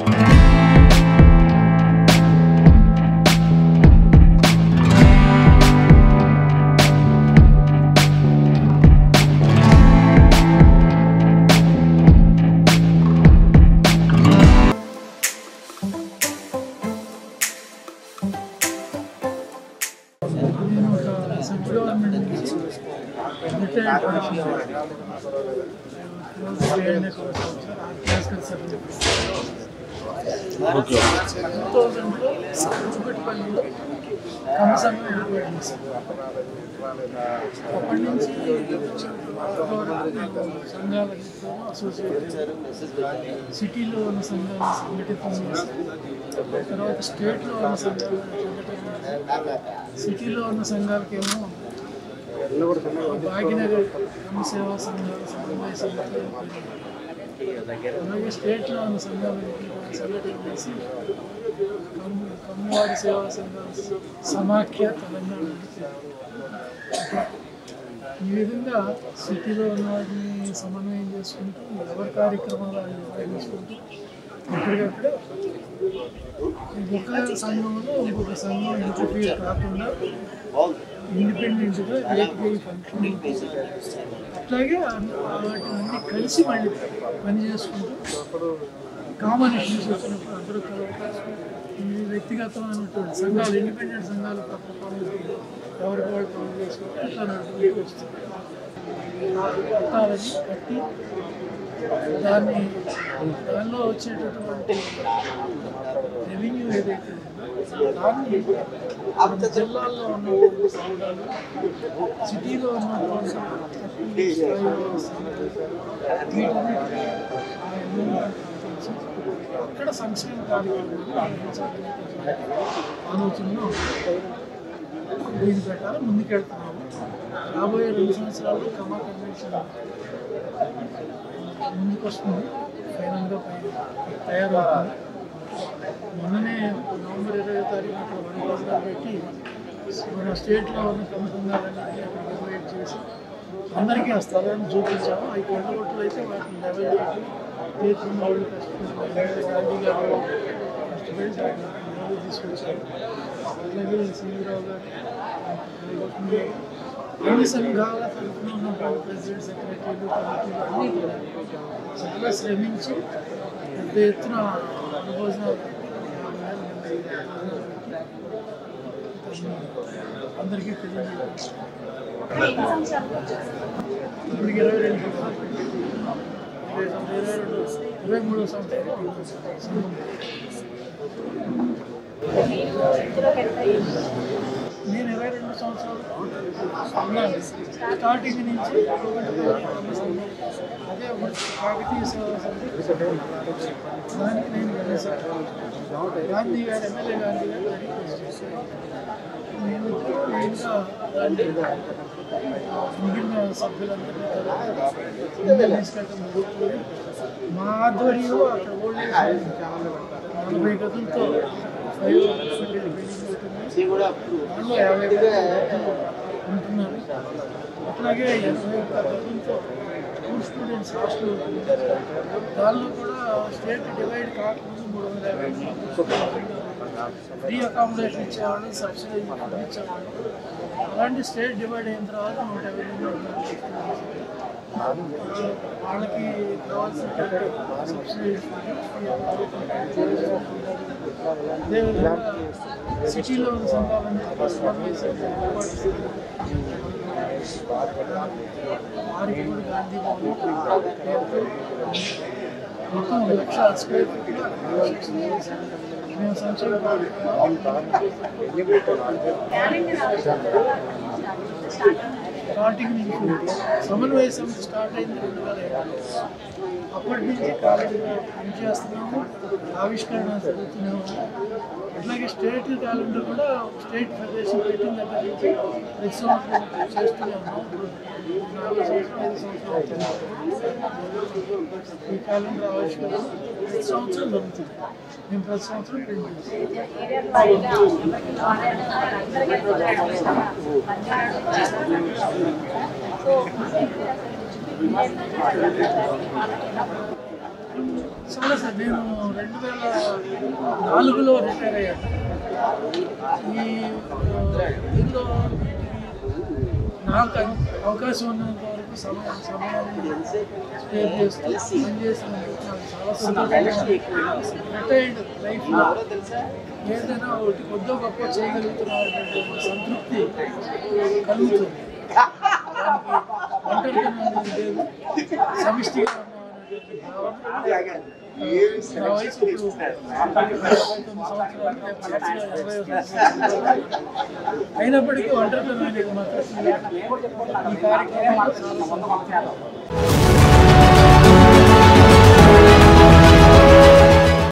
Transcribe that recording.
నేను ఒక central government నుంచి రిటైర్డ్ కూచిపల్లిలో కమసంగా ఏర్పాటు చేశాను అప్పటి నుంచి సంఘాలతో అసోసియేట్ సిటీలో ఉన్న సంఘాలను సంఘటితం చేసి తర్వాత స్టేట్లో ఉన్న సంఘాలను సంఘటన చేసి సిటీలో ఉన్న సంఘాలకేమో భాగ్యనగర్ గ్రామ సేవా సంఘాల సమన్వయ సమితి అలాగే స్టేట్లో ఉన్న సంఘాలన్నింటినీ కూడా సంఘటన చేసి కమ్ము- కమ్మువాడి సేవా సంఘాల సమాఖ్య తెలంగాణ అని పేరు. ఈ విధంగా సిటీలో ఉన్న వాటిని సమన్వయం చేసుకుంటూ ఎవరి కార్యక్రమాలు వాళ్ళు నిర్వహించుకుంటూ ఎక్కడికక్కడ ఒక సంఘంలో ఇంకొక సంఘం ఇంటర్ఫియర్ కాకుండా ఇండిపెండెంట్గా రేట్ ఫంక్షన్ అట్లాగే అన్ని- వాటిని కలిసి మళ్ళీ పని చేసుకుంటూ కామన్ ఇష్యూస్ వచ్చినప్పుడు అందరూ కలవడం ఈ వ్యక్తిగతమైనటువంటి సంఘాలు ఇండిపెండెంట్ సంఘాలు పక్క పనులు ఎవరికి వాళ్ళు పనులు చేసుకుంటూ ఇట్లా నడుపుకుంటూ వస్తుంది కట్టాలని కట్టి దాన్ని దానిలో వచ్చేటటువంటి రెవెన్యూ ఏదైతే ఉందో దాన్ని మన జిల్లాల్లో ఉన్నటువంటి సంఘాలు సిటీలో ఉన్నటువంటి తక్కువ స్థాయిలో ఉన్న సంఘాలు వీటన్నిటిని ఆ ఎమ్మెల్యేలను పంపించి అక్కడ సంక్షేమ కార్యక్రమాలు నిర్వహించాలనేటువంటి ఆలోచనలో దీని ప్రకారం ముందుకెళ్తున్నాము రాబోయే రెండు సంవత్సరాల్లో కమా కన్వెన్షన్ ముందుకు వస్తుంది ఫైనల్గా పై తయారవుతుంది మొన్ననే నవంబర్ ఇరవై తారీఖు అక్కడ వన్ రోజులు పెట్టి మన స్టేట్లో ఉన్న కమిషనర్లన్నీ అక్కడ ఇన్వైట్ చేసి అందరికీ ఆ స్థలాన్ని చూపించాము అవి కొండగొట్టులు అయితే వాటిని లెవెల్ చేసి చేతున్న వాళ్ళు కష్టపడి గాంధీ గారు కష్టపడి దాన్ని లెవెల్ తీసుకొచ్చారు అట్లాగే శ్రీరావు గారు అన్ని సంఘాల తరఫున ఉన్నటువంటి ప్రెసిడెంట్ సెక్రటరీలు కమిటీలు అన్నీ కూడా చాలా శ్రమించి పెద్ద ఎత్తున అనుభోజనాలు అందరికీ తెలియజేయాలి ఇప్పటికి ఇరవై రెండు సంవత్సరాలు ఇరవై సంవత్సరాలు, ఇరవై రెండు ఇరవై మూడో సంవత్సరం నేను ఇరవై రెండు సంవత్సరాలు ఉన్నాను స్టార్టింగ్ నుంచి అదే ఒక కాకతీయ సేవా సమితి దానికి నేను వెళ్ళేసాను గాంధీ గారు ఎమ్మెల్యే గాంధీ గారు రిక్వెస్ట్ చేశారు నేను ఇంకా దాన్ని మిగిలిన సభ్యులందరినీ ముందుకు తీసుకెళ్ళడం జరుగుతుంది మా ఆధ్వర్యంలో అక్కడ ఓల్డ్ ఏజ్ నలభై గదులతో ఫైవ్ బిల్డింగ్ ఉంటుంది దానిలో యాభై గదులు ఉంటున్నారు అట్లాగే ఎనభై ఒక్క గదులతో స్కూల్ స్టూడెంట్స్ హాస్టల్ ఉంటుంది దానిలో కూడా స్టేట్ డివైడ్ కాకముందు మూడు వందల యాభై ఫ్రీ అకామిడేషన్ ఇచ్చేవాళ్ళు సబ్సిడీ ఇచ్చేవాళ్ళు అలాంటి స్టేట్ డివైడ్ అయిన తర్వాత నూట యాభై మంది ఉన్నారు. వాళ్ళకి కావాల్సిన సబ్సిడీ అదేవిధంగా సిటీలో ఉన్న సంఘాలని వారికి కూడా గాంధీ భవన్ పేరుతో మొత్తం ఒక లక్ష స్క్వేర్ ఫీట్ మేము సంక్షేమ స్టార్టింగ్ నుంచి సమన్వయ సమితి స్టార్ట్ అయింది రెండు వేల ఏడులో. అప్పటి నుంచి కాలేజీలో పనిచేస్తున్నాము ఆవిష్కరణ జరుగుతున్నాము అట్లాగే స్టేట్ క్యాలెండర్ కూడా స్టేట్ ఫెడరేషన్ పెట్టిన దగ్గర నుంచి ప్రతి సంవత్సరం చేస్తూనే ఉన్నాం ఇప్పుడు నాలుగు సంవత్సరం ఐదు సంవత్సరం అవుతుంది ఈ క్యాలెండర్ ఆవిష్కరణ ప్రతి సంవత్సరం జరుగుతుంది మేము ప్రతి సంవత్సరం ప్రింట్ చేస్తాం చాలా సార్ నేను రెండు వేల నాలుగులో రిటైర్ అయ్యాను ఈ ఆ, దీనిలో నాకు అవకాశం ఉన్నంత వరకు సమయం సమయాన్ని స్పేర్ చేస్తూ పనిచేసినందుకు నాకు చాలా సంతోషంగా రిటైర్డ్ లైఫ్లో ఏదైనా ఒకటి కొద్దో గొప్ప చేయగలుగుతున్నటువంటి సంతృప్తి కలుగుతుంది దానికి ఒంటరితనం అనేది లేదు సమిష్టిగా ఉన్నామనేటువంటి భావన నా వయసు ఇప్పుడు ఇరవై తొమ్మిది సంవత్సరాలు పూర్తిగా ఇరవై సంవత్సరాలు అయినప్పటికీ ఒంటరితనం అనేది మాత్రం ఈ కార్యక్రమంలో చాలా సంతోషం